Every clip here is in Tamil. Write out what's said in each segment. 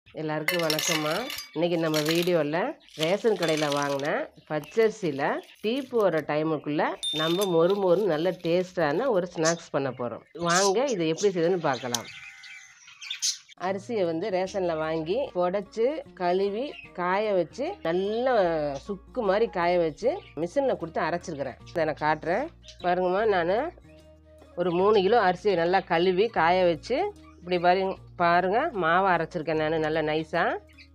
எல்லாருக்கும் வணக்கம்மா இன்னைக்கு நம்ம வீடியோவில் ரேஷன் கடையில் வாங்கின பச்சரிசியில் டீ போகிற டைமுக்குள்ளே நம்ம மொறு மொறு நல்ல டேஸ்டான ஒரு ஸ்நாக்ஸ் பண்ண போகிறோம் வாங்க இது எப்படி செய்யுதுன்னு பார்க்கலாம் அரிசியை வந்து ரேஷனில் வாங்கி புடச்சி கழுவி காய வச்சு நல்லா சுக்கு மாதிரி காய வச்சு மிஷினில் கொடுத்து அரைச்சிருக்கிறேன் இதை நான் காட்டுறேன் பாருங்கம்மா நான் ஒரு மூணு கிலோ அரிசியை நல்லா கழுவி காய வச்சு இப்படி பாருங்க பாருங்க மாவை அரைச்சிருக்கேன் நான் நல்லா நைஸாக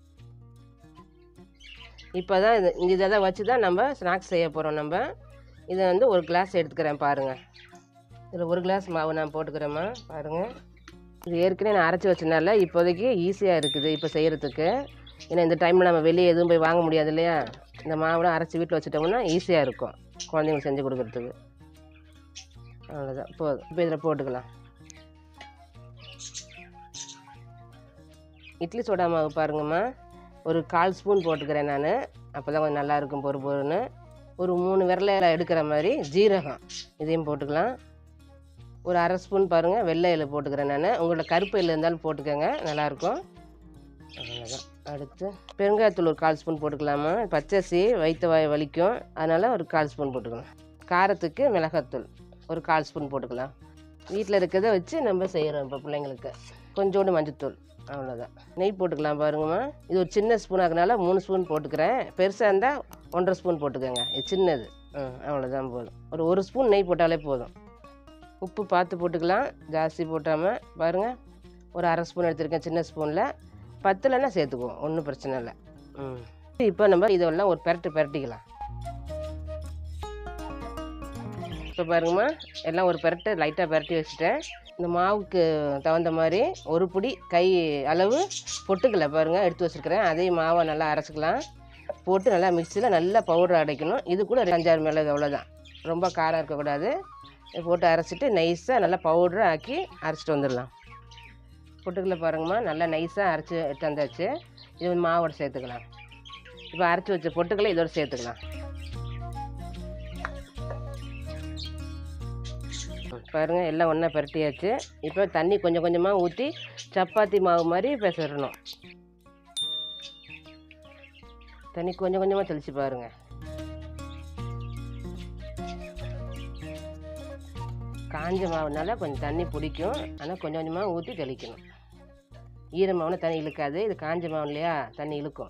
இப்போ தான் இது இதை தான் வச்சு தான் நம்ம ஸ்நாக்ஸ் செய்ய போகிறோம் நம்ம இதை வந்து ஒரு கிளாஸ் எடுத்துக்கிறேன் பாருங்கள் இதில் ஒரு கிளாஸ் மாவு நான் போட்டுக்கிறேம்மா பாருங்கள் இது ஏற்கனவே நான் அரைச்சி வச்சனால இப்போதைக்கு ஈஸியாக இருக்குது இப்போ செய்கிறதுக்கு ஏன்னா இந்த டைமில் நம்ம வெளியே எதுவும் போய் வாங்க முடியாது இல்லையா இந்த மாவுலாம் அரைச்சி வீட்டில் வச்சுட்டோம்னா ஈஸியாக இருக்கும் குழந்தைங்களுக்கு செஞ்சு கொடுக்குறதுக்கு அவ்வளோதான் போதும் இப்போ இதில் போட்டுக்கலாம் இட்லி சோடா மாவு பாருங்கம்மா ஒரு கால் ஸ்பூன் போட்டுக்கிறேன் நான் அப்போ தான் கொஞ்சம் நல்லா இருக்கும் பொறு பொறுன்னு ஒரு மூணு விரல எடுக்கிற மாதிரி ஜீரகம் இதையும் போட்டுக்கலாம் ஒரு அரை ஸ்பூன் பாருங்கள் வெள்ளை எள்ளு போட்டுக்கிறேன் நான் உங்களோட கருப்பு எள்ளு இருந்தாலும் போட்டுக்கோங்க நல்லாயிருக்கும் அவ்வளோதான் அடுத்து பெருங்காயத்தூள் ஒரு கால் ஸ்பூன் போட்டுக்கலாமா பச்சரிசி வயிற்று வாய் வலிக்கும் அதனால் ஒரு கால் ஸ்பூன் போட்டுக்கலாம் காரத்துக்கு மிளகாத்தூள் ஒரு கால் ஸ்பூன் போட்டுக்கலாம் வீட்டில் இருக்கிறத வச்சு நம்ம செய்கிறோம் இப்போ பிள்ளைங்களுக்கு கொஞ்சோண்டு மஞ்சத்தூள் அவ்வளோதான் நெய் போட்டுக்கலாம் பாருங்கம்மா இது ஒரு சின்ன ஸ்பூன் ஆகுனால மூணு ஸ்பூன் போட்டுக்கிறேன் பெருசாக இருந்தால் ஒன்றரை ஸ்பூன் போட்டுக்கோங்க இது சின்னது ம் அவ்வளோதான் போதும் ஒரு ஒரு ஸ்பூன் நெய் போட்டாலே போதும் உப்பு பார்த்து போட்டுக்கலாம் ஜாஸ்தி போட்டாமல் பாருங்கள் ஒரு அரை ஸ்பூன் எடுத்திருக்கேன் சின்ன ஸ்பூனில் பத்துலன்னா சேர்த்துக்குவோம் ஒன்றும் பிரச்சனை இல்லை ம் இப்போ நம்ம இதெல்லாம் ஒரு பெரட்டு பெரட்டிக்கலாம் இப்போ பாருங்கம்மா எல்லாம் ஒரு பெரட்டு லைட்டாக பெரட்டி வச்சுட்டேன் இந்த மாவுக்கு தகுந்த மாதிரி ஒரு பிடி கை அளவு பொட்டுக்கலை பாருங்கள் எடுத்து வச்சுருக்கிறேன் அதையும் மாவை நல்லா அரைச்சிக்கலாம் போட்டு நல்லா மிக்சியில் நல்லா பவுடர் அடைக்கணும் இது கூட ஒரு அஞ்சாறு மிளகு அவ்வளோதான் ரொம்ப காரம் இருக்கக்கூடாது இது போட்டு அரைச்சிட்டு நைஸாக நல்லா பவுடர் ஆக்கி அரைச்சிட்டு வந்துடலாம் பொட்டுக்கலை பாருங்கம்மா நல்லா நைஸாக அரைச்சி எடுத்து வந்தாச்சு இது மாவோட சேர்த்துக்கலாம் இப்போ அரைச்சி வச்ச பொட்டுக்கலை இதோட சேர்த்துக்கலாம் பாருங்க எல்லாம் ஒன்றா பரட்டியாச்சு இப்போ தண்ணி கொஞ்சம் கொஞ்சமாக ஊற்றி சப்பாத்தி மாவு மாதிரி பெசரணும் தண்ணி கொஞ்சம் கொஞ்சமாக தெளித்து பாருங்க காஞ்ச மாவுனால கொஞ்சம் தண்ணி பிடிக்கும் ஆனால் கொஞ்சம் கொஞ்சமாக ஊற்றி தெளிக்கணும் ஈர மாவுனா தண்ணி இழுக்காது இது காஞ்ச மாவு இல்லையா தண்ணி இழுக்கும்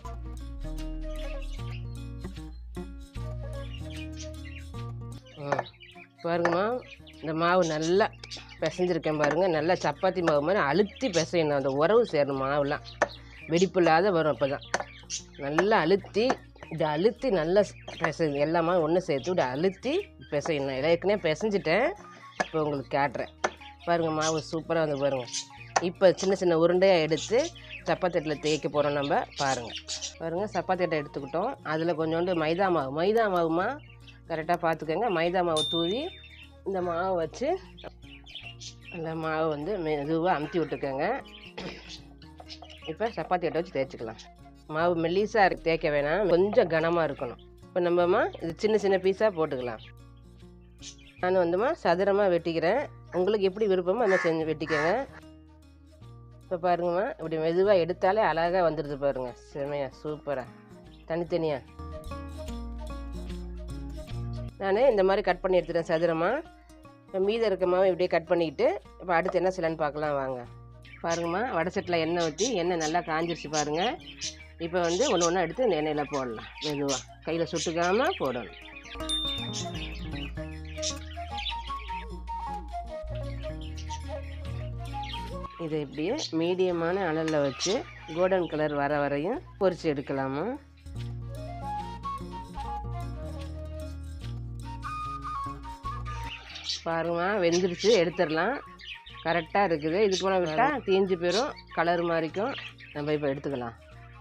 ம் பாருங்கம்மா இந்த மாவு நல்லா பிசைஞ்சிருக்கேன் பாருங்கள் நல்லா சப்பாத்தி மாவு மாதிரி அழுத்தி பிசையணும் அந்த உறவு சேரணும் மாவுலாம் வெடிப்பு இல்லாத வரும் அப்போ தான் நல்லா அழுத்தி இதை அழுத்தி நல்லா பிசை எல்லா மாவும் ஒன்று சேர்த்து இப்படி அழுத்தி பிசையணும் ஏற்கனவே பிசைஞ்சிட்டேன் இப்போ உங்களுக்கு காட்டுறேன் பாருங்கள் மாவு சூப்பராக வந்து பாருங்கள் இப்போ சின்ன சின்ன உருண்டையாக எடுத்து சப்பாத்தி தட்டில் தேய்க்க போகிறோம் நம்ம பாருங்கள் பாருங்கள் சப்பாத்தி தட்டை எடுத்துக்கிட்டோம் அதில் கொஞ்சோண்டு மைதா மாவு மைதா மாவுமா கரெக்டாக பார்த்துக்கோங்க மைதா மாவு தூவி இந்த மாவை வச்சு அந்த மாவை வந்து மெதுவாக அமுத்தி விட்டுக்கோங்க இப்போ சப்பாத்தி அட்டை வச்சு தேய்ச்சிக்கலாம் மாவு மெல்லிஸாக தேய்க்க வேணாம் கொஞ்சம் கனமாக இருக்கணும் இப்போ நம்மம்மா இது சின்ன சின்ன பீஸாக போட்டுக்கலாம் நான் வந்துமா சதுரமாக வெட்டிக்கிறேன் உங்களுக்கு எப்படி விருப்பமோ அந்த செஞ்சு வெட்டிக்கோங்க இப்போ பாருங்கம்மா இப்படி மெதுவாக எடுத்தாலே அழகாக வந்துடுது பாருங்கள் செமையா சூப்பராக தனித்தனியாக நான் இந்த மாதிரி கட் பண்ணி எடுத்துட்டேன் சதுரமாக இப்போ மீதம் இருக்க மாவை இப்படியே கட் பண்ணிக்கிட்டு இப்போ அடுத்து என்ன செய்யலான்னு பார்க்கலாம் வாங்க பாருங்கம்மா வடை செட்டில் எண்ணெய் ஊற்றி எண்ணெய் நல்லா காஞ்சிருச்சு பாருங்கள் இப்போ வந்து ஒன்று ஒன்றா எடுத்து இந்த எண்ணெயில் போடலாம் மெதுவாக கையில் சுட்டுக்காமல் போடணும் இதை இப்படியே மீடியமான அளவில் வச்சு கோல்டன் கலர் வர வரையும் பொரிச்சு எடுக்கலாமா பாருங்கம்மா வெந்துருச்சு எடுத்துடலாம் கரெக்டாக இருக்குது இதுக்கு மேலே விட்டால் தீஞ்சு போயிடும் கலர் மாதிரிக்கும் நம்ம இப்போ எடுத்துக்கலாம்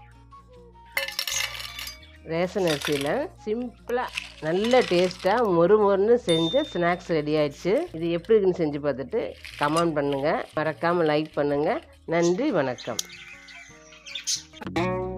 ரேஷன் அரிசியில் சிம்பிளாக நல்ல டேஸ்ட்டாக மொறு மொறுன்னு செஞ்ச ஸ்நாக்ஸ் ரெடி ஆயிடுச்சு இது எப்படி இருக்குன்னு செஞ்சு பார்த்துட்டு கமெண்ட் பண்ணுங்கள் மறக்காமல் லைக் பண்ணுங்கள் நன்றி வணக்கம்